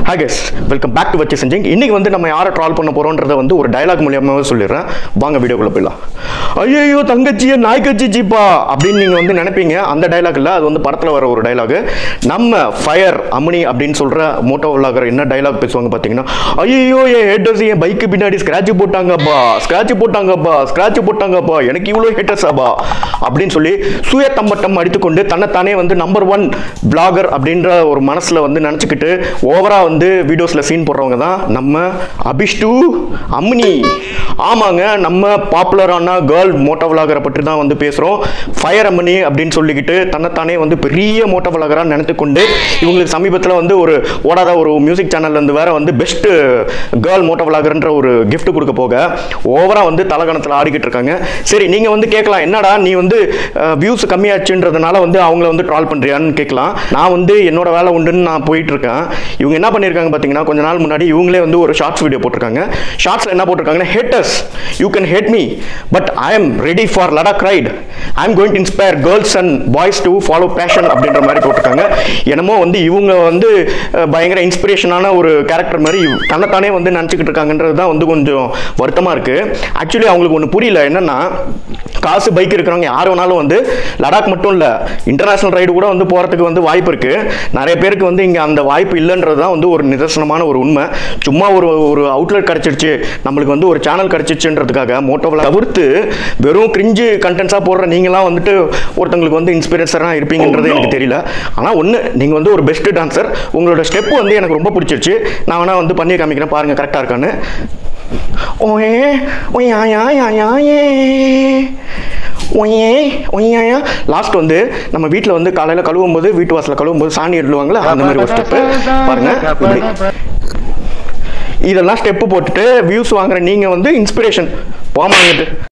Hi கஸ் welcome back to வச்சு செஞ்சிங் இன்னைக்கு வந்து நம்ம யாரை ட்ரால் பண்ண போறோன்றத வந்து ஒரு டயலாக் மூலியமாவே சொல்லிடுறேன் வாங்க வீடியோக்குள்ள போயிடலாம் ஐயோ தங்கச்சியை நாய்க்கச்சி ஜீப்பா அப்படின்னு நீங்க வந்து நினைப்பீங்க அந்த டயலாக் இல்ல அது வந்து படத்துல வர ஒரு டயலாக் நம்ம ஃபயர் அம்னி அப்படின்னு சொல்ற மோட்டோ விளாகர் என்ன டயலாக் பேசுவாங்க பாத்தீங்கன்னா ஐயோ என் ஹேட்டர்ஸ் என் பைக்கு பின்னாடி ஸ்கிராட்ச் போட்டாங்கப்பா ஸ்கிராட்ச் போட்டாங்கப்பா ஸ்கிராட்ச் போட்டாங்கப்பா எனக்கு இவ்வளோ ஹேட்டர்ஸாப்பா அப்படின்னு சொல்லி சுய தம்பட்டம் அடித்துக்கொண்டு தன்னைத்தானே வந்து நம்பர் ஒன் பிளாகர் அப்படின்ற ஒரு மனசுல வந்து நினச்சிக்கிட்டு ஓவரா வந்து வீடியோஸ்ல சீன் போடுறவங்க தான் நம்ம அபிஷ்டு அம்னி ஆமாங்க நம்ம பாப்புலரான கேர்ள் மோட்டோ விளாகரை பற்றி தான் வந்து பேசுகிறோம் ஃபயர் அம்மனி அப்படின்னு சொல்லிக்கிட்டு தன்னைத்தானே வந்து பெரிய மோட்டோ விளாகராக நினைத்து கொண்டு இவங்களுக்கு சமீபத்தில் வந்து ஒரு ஓடாத ஒரு மியூசிக் சேனல்லேருந்து வேற வந்து பெஸ்ட்டு கேர்ள் மோட்டோ விளாகர்ன்ற ஒரு gift கொடுக்க போக ஓவராக வந்து தலகணத்தில் ஆடிக்கிட்டு இருக்காங்க சரி நீங்கள் வந்து கேட்கலாம் என்னடா நீ வந்து வியூஸ் கம்மியாச்சுன்றதுனால வந்து அவங்கள வந்து ட்ரால் பண்ணுறியான்னு கேட்கலாம் நான் வந்து என்னோட வேலை உண்டுன்னு நான் போயிட்டு இருக்கேன் இவங்க என்ன பண்ணியிருக்காங்க பார்த்தீங்கன்னா கொஞ்ச நாள் முன்னாடி இவங்களே வந்து ஒரு ஷார்ட்ஸ் வீடியோ போட்டிருக்காங்க ஷார்ட்ஸில் என்ன போட்டிருக்காங்கன்னா haters you can hate me but I am ready for Ladakh ride I am going to inspire girls and boys to follow passion அப்படின்ற மாதிரி போட்டிருக்காங்க என்னமோ வந்து இவங்க வந்து அஹ், பயங்கர இன்ஸ்பிரேஷனான ஒரு கேரக்டர் மாதிரி இவ்- தன்னைத்தானே வந்து நினச்சிக்கிட்டு இருக்காங்கன்றது தான் வந்து கொஞ்சம் வருத்தமாக இருக்குது ஆக்சுவலி அவங்களுக்கு ஒன்று புரியல என்னன்னா காசு பைக் இருக்கிறவங்க யார் வேணாலும் வந்து லடாக் மட்டும் இல்லை இன்டர்நேஷனல் ரைடு கூட வந்து போகிறதுக்கு வந்து வாய்ப்பு இருக்குது நிறைய பேருக்கு வந்து இங்கே அந்த வாய்ப்பு இல்லைன்றது தான் வந்து ஒரு நிதர்சனமான ஒரு உண்மை சும்மா ஒரு ஒரு அவுட்லெட் கிடச்சிருச்சு நம்மளுக்கு வந்து ஒரு சேனல் கிடச்சிருச்சுன்றதுக்காக மோட்டோவில் தவிர்த்து வெறும் கிரிஞ்சு கண்டென்ட்ஸாக போடுற நீங்களாம் வந்துட்டு ஒருத்தங்களுக்கு வந்து இன்ஸ்பிரேஷனாக இருப்பீங்கன்றது எனக்கு தெரியல ஆனால் ஒன்று நீங்கள் வந்து ஒரு பெஸ்ட் டான்சர் உங்களோட ஸ்டெப் வந்து எனக்கு ரொம்ப பிடிச்சிருச்சு நான் வேணா வந்து பண்ணி காமிக்கிறேன் பாருங்கள் கரெக்டாக இருக்கான்னு ஓயே ஒய்யா யா யா யா ஏ ஒய்யே ஒய்யா லாஸ்ட் வந்து நம்ம வீட்டில் வந்து காலையில் கழுவும் போது வீட்டு வாசலில் கழுவும் போது சாணி எடுலுவாங்களே அந்த மாதிரி ஒரு ஸ்டெப்பு பாருங்க இப்படி. இதெல்லாம் ஸ்டெப்பு போட்டுட்டு வியூஸ் வாங்குற நீங்கள் வந்து இன்ஸ்பிரேஷன் போமாங்கிட்டு